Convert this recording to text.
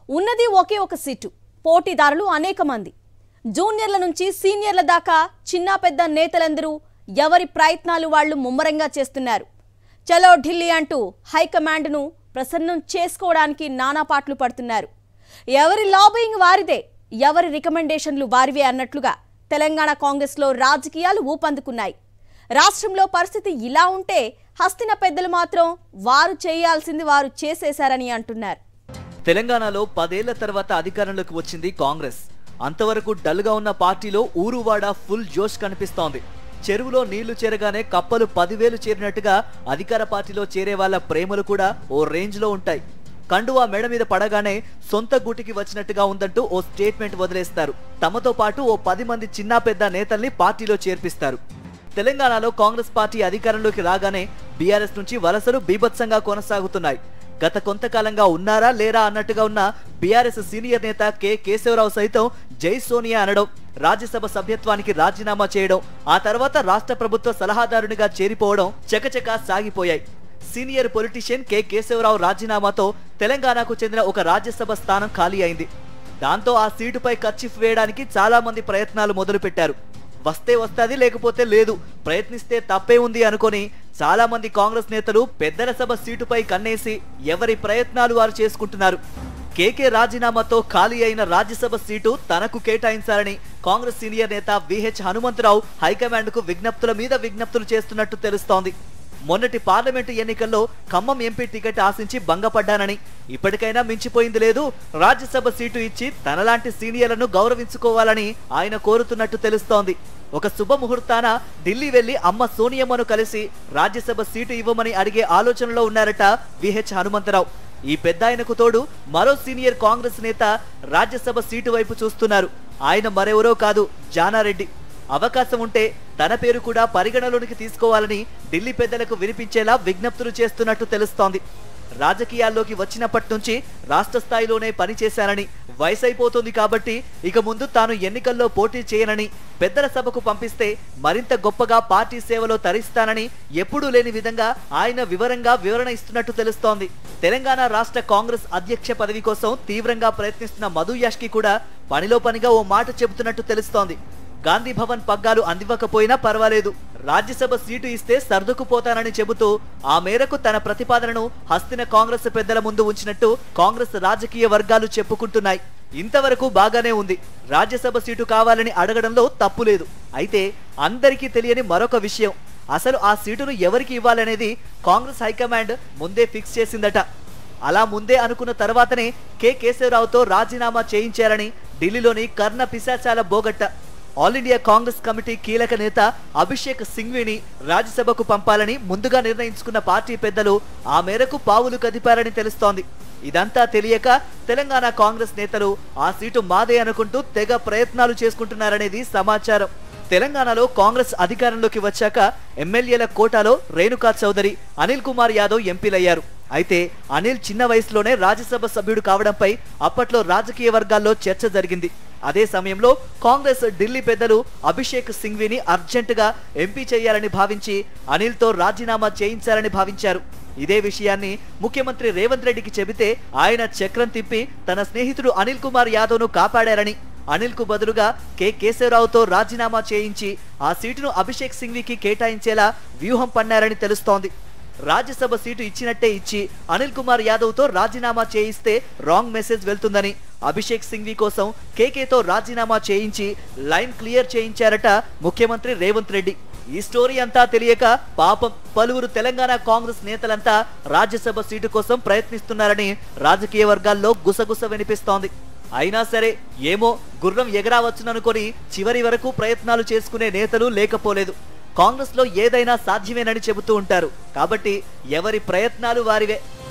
ఉన్నది ఒకే ఒక సీటు పోటీదారులు అనేక మంది జూనియర్ల నుంచి సీనియర్ల దాకా చిన్న పెద్ద నేతలందరూ ఎవరి ప్రయత్నాలు వాళ్ళు ముమ్మరంగా చేస్తున్నారు చలో ఢిల్లీ అంటూ హైకమాండ్ను ప్రసన్నం చేసుకోవడానికి నానా పాటలు పడుతున్నారు ఎవరి లాబింగ్ వారిదే ఎవరి రికమెండేషన్లు వారివే అన్నట్లుగా తెలంగాణ కాంగ్రెస్లో రాజకీయాలు ఊపందుకున్నాయి రాష్ట్రంలో పరిస్థితి ఇలా ఉంటే హస్తిన పెద్దలు మాత్రం వారు చేయాల్సింది వారు చేసేశారని అంటున్నారు తెలంగాణలో పదేళ్ల తర్వాత అధికారంలోకి వచ్చింది కాంగ్రెస్ అంతవరకు డల్గా ఉన్న పార్టీలో ఊరువాడ ఫుల్ జోష్ కనిపిస్తోంది చెరువులో నీళ్లు చేరగానే కప్పలు పదివేలు చేరినట్టుగా అధికార పార్టీలో చేరే వాళ్ళ ప్రేమలు కూడా ఓ రేంజ్ లో ఉంటాయి కండువా మెడ మీద పడగానే సొంత గూటికి వచ్చినట్టుగా ఉందంటూ ఓ స్టేట్మెంట్ వదిలేస్తారు తమతో పాటు ఓ పది మంది చిన్న పెద్ద నేతల్ని పార్టీలో చేర్పిస్తారు తెలంగాణలో కాంగ్రెస్ పార్టీ అధికారంలోకి రాగానే బీఆర్ఎస్ నుంచి వలసలు బీభత్సంగా కొనసాగుతున్నాయి గత కొంతకాలంగా ఉన్నారా లేరా అన్నట్టుగా ఉన్న బీఆర్ఎస్ సీనియర్ నేత కె కేశవరావు సైతం జై సోనియా అనడం రాజ్యసభ సభ్యత్వానికి రాజీనామా చేయడం ఆ తర్వాత రాష్ట్ర ప్రభుత్వ సలహాదారునిగా చేరిపోవడం చకచకా సాగిపోయాయి సీనియర్ పొలిటీషియన్ కె కేశవరావు రాజీనామాతో తెలంగాణకు చెందిన ఒక రాజ్యసభ స్థానం ఖాళీ అయింది దాంతో ఆ సీటుపై కచ్చిఫ్ వేయడానికి చాలా మంది ప్రయత్నాలు మొదలుపెట్టారు వస్తే వస్తాది లేకపోతే లేదు ప్రయత్నిస్తే తప్పే ఉంది అనుకొని చాలా మంది కాంగ్రెస్ నేతలు పెద్దల సభ సీటుపై కన్నేసి ఎవరి ప్రయత్నాలు వారు చేసుకుంటున్నారు కేకే రాజీనామాతో ఖాళీ అయిన రాజ్యసభ సీటు తనకు కేటాయించాలని కాంగ్రెస్ సీనియర్ నేత విహెచ్ హనుమంతరావు హైకమాండ్కు విజ్ఞప్తుల మీద విజ్ఞప్తులు చేస్తున్నట్టు తెలుస్తోంది మొన్నటి పార్లమెంటు ఎన్నికల్లో ఖమ్మం ఎంపీ టికెట్ ఆశించి భంగపడ్డానని ఇప్పటికైనా మించిపోయింది లేదు రాజ్యసభ సీటు ఇచ్చి తనలాంటి సీనియర్లను గౌరవించుకోవాలని ఆయన కోరుతున్నట్టు తెలుస్తోంది ఒక శుభముహూర్తాన ఢిల్లీ వెళ్లి అమ్మ సోనియమ్మను కలిసి రాజ్యసభ సీటు ఇవ్వమని అడిగే ఆలోచనలో ఉన్నారట విహెచ్ హనుమంతరావు ఈ పెద్దాయనకు తోడు మరో సీనియర్ కాంగ్రెస్ నేత రాజ్యసభ సీటు వైపు చూస్తున్నారు ఆయన మరెవరో కాదు జానారెడ్డి అవకాశం ఉంటే తన పేరు కూడా పరిగణలోనికి తీసుకోవాలని ఢిల్లీ పెద్దలకు వినిపించేలా విజ్ఞప్తులు చేస్తున్నట్టు తెలుస్తోంది రాజకీయాల్లోకి వచ్చినప్పటి నుంచి రాష్ట్ర స్థాయిలోనే పనిచేశానని వయసైపోతుంది కాబట్టి ఇక ముందు తాను ఎన్నికల్లో పోటీ చేయనని పెద్దల సభకు పంపిస్తే మరింత గొప్పగా పార్టీ సేవలో తరిస్తానని ఎప్పుడూ లేని విధంగా ఆయన వివరంగా వివరణ ఇస్తున్నట్టు తెలుస్తోంది తెలంగాణ రాష్ట్ర కాంగ్రెస్ అధ్యక్ష పదవి కోసం తీవ్రంగా ప్రయత్నిస్తున్న మధు యాష్కి కూడా పనిలో పనిగా ఓ మాట చెబుతున్నట్టు తెలుస్తోంది గాంధీ భవన్ పగ్గాలు అందివ్వకపోయినా పర్వాలేదు రాజ్యసభ సీటు ఇస్తే సర్దుకుపోతానని చెబుతూ ఆ మేరకు తన ప్రతిపాదనను హస్తిన కాంగ్రెస్ పెద్దల ముందు ఉంచినట్టు కాంగ్రెస్ రాజకీయ వర్గాలు చెప్పుకుంటున్నాయి ఇంతవరకు బాగానే ఉంది రాజ్యసభ సీటు కావాలని అడగడంలో తప్పు లేదు అయితే అందరికీ తెలియని మరొక విషయం అసలు ఆ సీటును ఎవరికి ఇవ్వాలనేది కాంగ్రెస్ హైకమాండ్ ముందే ఫిక్స్ చేసిందట అలా ముందే అనుకున్న తర్వాతనే కె కేశవరావుతో రాజీనామా చేయించారని ఢిల్లీలోని కర్ణ పిశాచాల బోగట్ట ఆల్ ఇండియా కాంగ్రెస్ కమిటీ కీలక నేత అభిషేక్ సింఘ్విని రాజ్యసభకు పంపాలని ముందుగా నిర్ణయించుకున్న పార్టీ పెద్దలు ఆ మేరకు పావులు కదిపారని తెలుస్తోంది ఇదంతా తెలియక తెలంగాణ కాంగ్రెస్ నేతలు ఆ సీటు మాదే అనుకుంటూ తెగ ప్రయత్నాలు చేసుకుంటున్నారనేది సమాచారం తెలంగాణలో కాంగ్రెస్ అధికారంలోకి వచ్చాక ఎమ్మెల్యేల కోటాలో రేణుకా చౌదరి అనిల్ కుమార్ యాదవ్ ఎంపీలయ్యారు అయితే అనిల్ చిన్న వయసులోనే రాజ్యసభ సభ్యుడు కావడంపై అప్పట్లో రాజకీయ వర్గాల్లో చర్చ జరిగింది అదే సమయంలో కాంగ్రెస్ ఢిల్లీ పెద్దలు అభిషేక్ సింఘ్విని అర్జెంటుగా ఎంపీ చేయాలని భావించి అనిల్తో రాజీనామా చేయించాలని భావించారు ఇదే విషయాన్ని ముఖ్యమంత్రి రేవంత్ రెడ్డికి చెబితే ఆయన చక్రం తిప్పి తన స్నేహితుడు అనిల్ కుమార్ యాదవ్ను కాపాడారని అనిల్ కు బదులుగా కె కేశవరావుతో రాజీనామా చేయించి ఆ సీటును అభిషేక్ సింఘ్వికి కేటాయించేలా వ్యూహం పన్నారని తెలుస్తోంది రాజ్యసభ సీటు ఇచ్చినట్టే ఇచ్చి అనిల్ కుమార్ యాదవ్ తో రాజీనామా చేయిస్తే రాంగ్ మెసేజ్ వెళ్తుందని అభిషేక్ సింఘ్వి కోసం కేకేతో రాజీనామా చేయించి లైన్ క్లియర్ చేయించారట ముఖ్యమంత్రి రేవంత్ రెడ్డి ఈ స్టోరీ అంతా తెలియక పాపం పలువురు తెలంగాణ కాంగ్రెస్ నేతలంతా రాజ్యసభ సీటు కోసం ప్రయత్నిస్తున్నారని రాజకీయ వర్గాల్లో గుసగుస వినిపిస్తోంది అయినా సరే ఏమో గుర్రం ఎగరావచ్చుననుకొని చివరి వరకు ప్రయత్నాలు చేసుకునే నేతలు లేకపోలేదు కాంగ్రెస్ లో ఏదైనా సాధ్యమేనని చెబుతూ ఉంటారు కాబట్టి ఎవరి ప్రయత్నాలు వారివే